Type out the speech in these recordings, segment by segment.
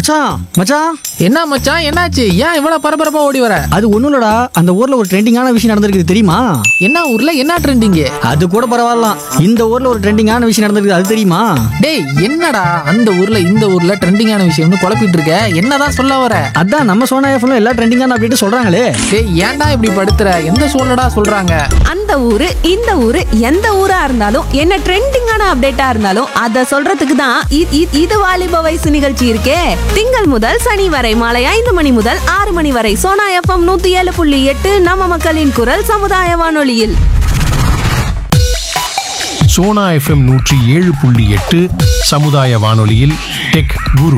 மச்சான் மச்சான் என்ன மச்சான் என்னாச்சு ஏன் இவ்வளவு பரபரப்பா ஓடி வர அது ஒண்ணும் இல்லடா அந்த ஊர்ல ஒரு ட்ரெண்டிங்கான விஷயம் நடந்திருக்குது தெரியுமா என்ன ஊர்ல என்ன ட்ரெண்டிங் அது கூட பரவாயில்லாம் இந்த ஊர்ல ஒரு ட்ரெண்டிங்கான விஷயம் நடந்திருக்குது அது தெரியுமா டேய் என்னடா அந்த ஊர்ல இந்த ஊர்ல ட்ரெண்டிங்கான விஷயம்னு குழப்பிட்டு இருக்க என்னதான் சொல்ல வர அதான் நம்ம சோனா எஃப்ல எல்லா ட்ரெண்டிங்கான அப்டேட் சொல்றாங்களே டேய் ஏன்டா இப்படி படுத்துற எந்த சூழ்நிடா சொல்றாங்க அந்த ஊரு இந்த ஊரு எந்த ஊரா இருந்தாலும் என்ன ட்ரெண்டிங்கான அப்டேட்டா இருந்தாலும் அத சொல்றதுக்கு தான் இ- இ- இது வாலிப வயசு நிகழ்ச்சி இருக்கே திங்கள் முதல் சனி வரை மாலை ஐந்து மணி முதல் ஆறு மணி வரை சோனா எஃப்எம் நூத்தி ஏழு புள்ளி எட்டு நம்ம மக்களின் குரல் சமுதாய வானொலியில் சோனா எஃப்எம் நூற்றி ஏழு புள்ளி எட்டு சமுதாய வானொலியில் டெக் குரு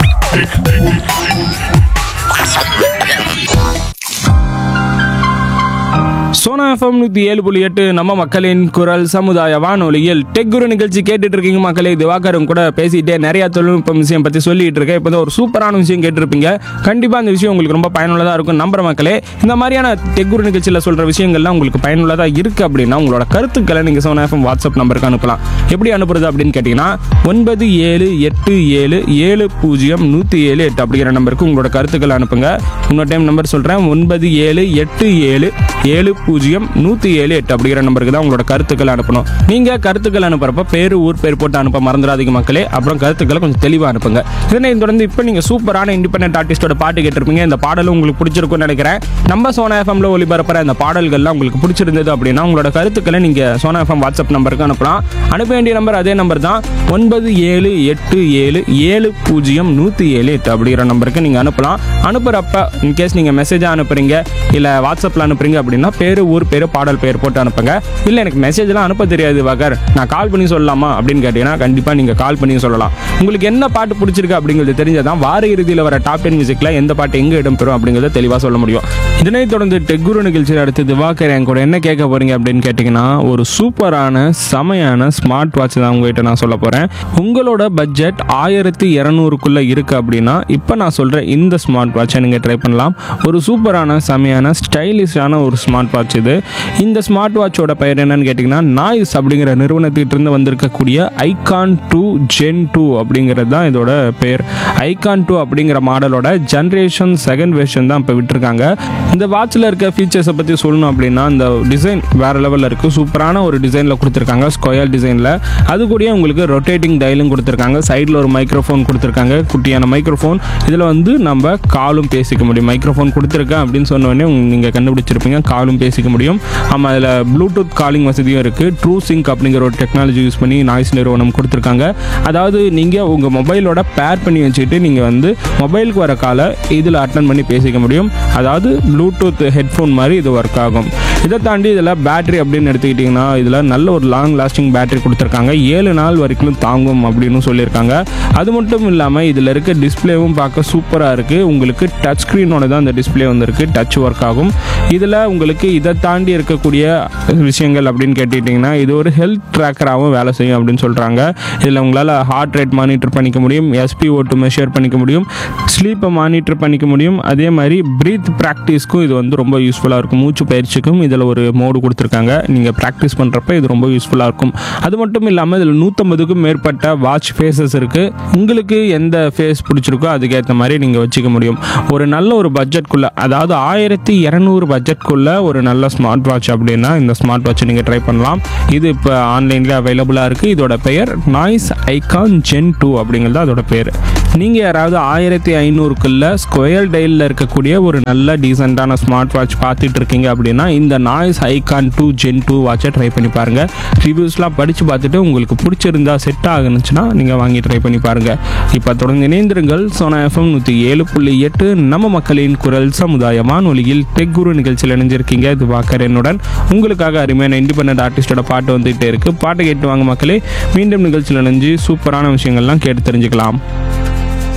சோனா எஃப்எம் நூற்றி ஏழு புள்ளி எட்டு நம்ம மக்களின் குரல் சமுதாய வானொலியில் டெக் குரு நிகழ்ச்சி கேட்டுட்டு இருக்கீங்க மக்களே திவாகரும் கூட பேசிட்டே நிறைய தொழில்நுட்பம் விஷயம் பற்றி சொல்லிட்டு இருக்கேன் இப்போ ஒரு சூப்பரான விஷயம் கேட்டிருப்பீங்க கண்டிப்பாக அந்த விஷயம் உங்களுக்கு ரொம்ப பயனுள்ளதாக இருக்கும் நம்புற மக்களே இந்த மாதிரியான டெக் குரு நிகழ்ச்சியில் சொல்கிற விஷயங்கள்லாம் உங்களுக்கு பயனுள்ளதாக இருக்குது அப்படின்னா உங்களோட கருத்துக்களை நீங்கள் சோனா எஃப்எம் வாட்ஸ்அப் நம்பருக்கு அனுப்பலாம் எப்படி அனுப்புறது அப்படின்னு கேட்டிங்கன்னா ஒன்பது ஏழு எட்டு ஏழு ஏழு பூஜ்ஜியம் நூற்றி ஏழு எட்டு அப்படிங்கிற நம்பருக்கு உங்களோட கருத்துக்களை அனுப்புங்க இன்னொரு டைம் நம்பர் சொல்கிறேன் ஒன்பது ஏழு எட்டு ஏழு ஏழு பூஜ்ஜியம் நூற்றி ஏழு எட்டு அப்படிங்கிற நம்பருக்கு தான் உங்களோட கருத்துக்களை அனுப்பணும் நீங்கள் கருத்துக்கள் அனுப்புறப்ப பேர் ஊர் பேர் போட்டு அனுப்ப மறந்துடாதீங்க மக்களே அப்புறம் கருத்துக்களை கொஞ்சம் தெளிவாக அனுப்புங்க இதனை தொடர்ந்து இப்போ நீங்கள் சூப்பரான இண்டிபெண்டன்ட் ஆர்டிஸ்டோட பாட்டு கேட்டிருப்பீங்க இந்த பாடலும் உங்களுக்கு பிடிச்சிருக்கும்னு நினைக்கிறேன் நம்ம சோனா எஃப்எம்ல ஒளிபரப்புற இந்த பாடல்கள்லாம் உங்களுக்கு பிடிச்சிருந்தது அப்படின்னா உங்களோட கருத்துக்களை நீங்கள் சோனா எஃப்எம் வாட்ஸ்அப் நம்பருக்கு அனுப்பலாம் அனுப்ப வேண்டிய நம்பர் அதே நம்பர் தான் ஒன்பது ஏழு எட்டு ஏழு ஏழு பூஜ்ஜியம் நூற்றி ஏழு எட்டு அப்படிங்கிற நம்பருக்கு நீங்கள் அனுப்பலாம் அனுப்புகிறப்ப இன்கேஸ் நீங்கள் மெசேஜாக அனுப்புறீங்க இல்லை வாட்ஸ்அப்பில் அனுப்புறீங்க அப்படின்னா பேர் ஊர் பேர் பாடல் பேர் போட்டு அனுப்புங்க இல்லை எனக்கு மெசேஜ்லாம் அனுப்ப தெரியாது வகர் நான் கால் பண்ணி சொல்லலாமா அப்படின்னு கேட்டிங்கன்னா கண்டிப்பாக நீங்கள் கால் பண்ணி சொல்லலாம் உங்களுக்கு என்ன பாட்டு பிடிச்சிருக்கு அப்படிங்கிறது தெரிஞ்சதான் வார இறுதியில் வர டாப் டென் மியூசிக்கில் எந்த பாட்டு எங்கே இடம்பெறும் அப்படிங்கிறத தெளிவாக சொல்ல முடியும் இதனைத் தொடர்ந்து டெக்குரு நிகழ்ச்சியில் அடுத்து திவாகர் என் கூட என்ன கேட்க போறீங்க அப்படின்னு கேட்டிங்கன்னா ஒரு சூப்பரான செமையான ஸ்மார்ட் வாட்ச் தான் உங்ககிட்ட நான் சொல்ல போகிறேன் உங்களோட பட்ஜெட் ஆயிரத்தி இரநூறுக்குள்ளே இருக்குது அப்படின்னா இப்போ நான் சொல்கிற இந்த ஸ்மார்ட் வாட்சை நீங்கள் ட்ரை பண்ணலாம் ஒரு சூப்பரான செமையான ஸ்டைலிஷான ஒரு ஸ்மார்ட் வாட்ச் இது இந்த ஸ்மார்ட் வாட்சோட பெயர் என்னன்னு கேட்டிங்கன்னா நாய்ஸ் அப்படிங்கிற நிறுவனத்திட்ட இருந்து வந்திருக்கக்கூடிய ஐகான் டூ ஜென் டூ அப்படிங்கிறது தான் இதோட பெயர் ஐகான் டூ அப்படிங்கிற மாடலோட ஜென்ரேஷன் செகண்ட் வெர்ஷன் தான் இப்போ விட்டுருக்காங்க இந்த வாட்சில் இருக்க ஃபீச்சர்ஸை பற்றி சொல்லணும் அப்படின்னா இந்த டிசைன் வேறு லெவலில் இருக்குது சூப்பரான ஒரு டிசைனில் கொடுத்துருக்காங்க ஸ்கொயர் டிசைனில் அது கூடயே உங்களுக்கு ரொட்டேட்டிங் டயலும் கொடுத்துருக்காங்க சைடில் ஒரு மைக்ரோஃபோன் கொடுத்துருக்காங்க குட்டியான மைக்ரோஃபோன் இதில் வந்து நம்ம காலும் பேசிக்க முடியும் மைக்ரோஃபோன் கொடுத்துருக்கேன் அப்படின்னு சொன்ன உடனே நீங்கள் கண்டுபிடிச்சிருப்பீங்க காலும் பேசிக்க முடியும் ஆமாம் அதில் ப்ளூடூத் காலிங் வசதியும் இருக்குது ட்ரூ சிங்க் அப்படிங்கிற ஒரு டெக்னாலஜி யூஸ் பண்ணி நாய்ஸ் நிறுவனம் கொடுத்துருக்காங்க அதாவது நீங்கள் உங்கள் மொபைலோட பேர் பண்ணி வச்சுட்டு நீங்கள் வந்து மொபைலுக்கு வர காலை இதில் அட்டன் பண்ணி பேசிக்க முடியும் அதாவது ப்ளூடூத் ஹெட்ஃபோன் மாதிரி இது ஒர்க் ஆகும் இதை தாண்டி இதில் பேட்டரி அப்படின்னு எடுத்துக்கிட்டிங்கன்னா இதில் நல்ல ஒரு லாங் லாஸ்டிங் பேட்டரி கொடுத்துருக்காங்க ஏழு நாள் வரைக்கும் தாங்கும் அப்படின்னு சொல்லியிருக்காங்க அது மட்டும் இல்லாமல் இதில் இருக்க டிஸ்பிளேவும் பார்க்க சூப்பராக இருக்குது உங்களுக்கு டச் ஸ்க்ரீனோட தான் இந்த டிஸ்பிளே வந்திருக்கு டச் ஒர்க் ஆகும் இதில் உங்களுக்கு இதை தாண்டி இருக்கக்கூடிய விஷயங்கள் அப்படின்னு கேட்டுக்கிட்டிங்கன்னா இது ஒரு ஹெல்த் ட்ராக்கராகவும் வேலை செய்யும் அப்படின்னு சொல்கிறாங்க இதில் உங்களால் ஹார்ட் ரேட் மானிட்டர் பண்ணிக்க முடியும் எஸ்பி ஓட்டு மெஷர் பண்ணிக்க முடியும் ஸ்லீப்பை மானிட்டர் பண்ணிக்க முடியும் அதே மாதிரி ப்ரீத் ப்ராக்டிஸ்க்கும் இது வந்து ரொம்ப யூஸ்ஃபுல்லாக இருக்கும் மூச்சு பயிற்சிக்கும் இதில் ஒரு மோடு கொடுத்துருக்காங்க நீங்கள் ப்ராக்டிஸ் பண்ணுறப்ப இது ரொம்ப யூஸ்ஃபுல்லாக இருக்கும் அது மட்டும் இல்லாமல் இதில் நூற்றம்பதுக்கும் மேற்பட்ட வாட்ச் ஃபேஸஸ் இருக்குது உங்களுக்கு எந்த ஃபேஸ் பிடிச்சிருக்கோ அதுக்கேற்ற மாதிரி நீங்கள் வச்சுக்க முடியும் ஒரு நல்ல ஒரு பட்ஜெட்குள்ளே அதாவது ஆயிரத்தி இரநூறு பட்ஜெட்குள்ளே ஒரு நல்ல ஸ்மார்ட் வாட்ச் அப்படின்னா இந்த ஸ்மார்ட் வாட்சை நீங்கள் ட்ரை பண்ணலாம் இது இப்போ ஆன்லைனில் அவைலபிளாக இருக்குது இதோட பெயர் நாய்ஸ் ஐகான் ஜென் டூ அப்படிங்கிறது அதோட பேர் நீங்கள் யாராவது ஆயிரத்தி ஐநூறுக்குள்ள ஸ்கொயர் டைலில் இருக்கக்கூடிய ஒரு நல்ல டீசெண்டான ஸ்மார்ட் வாட்ச் பார்த்துட்டு இருக்கீங்க அப்படின்னா இந்த Noise icon two gen two வாட்சை ட்ரை பண்ணி பாருங்கள் ரிவ்யூஸ்லாம் படித்து பார்த்துட்டு உங்களுக்கு பிடிச்சிருந்தா செட் ஆகுனுச்சுன்னா நீங்கள் வாங்கி ட்ரை பண்ணி பாருங்கள் இப்போ தொடர்ந்து இணைந்திருங்கள் சோனா எஃப்எம் நூற்றி ஏழு புள்ளி எட்டு நம்ம மக்களின் குரல் சமுதாய வானொலியில் டெக் குரு நிகழ்ச்சியில் இணைஞ்சிருக்கீங்க இது வாக்கர் என்னுடன் உங்களுக்காக அருமையான இண்டிபெண்டன்ட் ஆர்டிஸ்டோட பாட்டு வந்துகிட்டே இருக்குது பாட்டை கேட்டு வாங்க மக்களே மீண்டும் நிகழ்ச்சியில் இணைஞ்சு சூப்பரான விஷயங்கள்லாம் கேட்டு தெரிஞ்சுக்கலாம்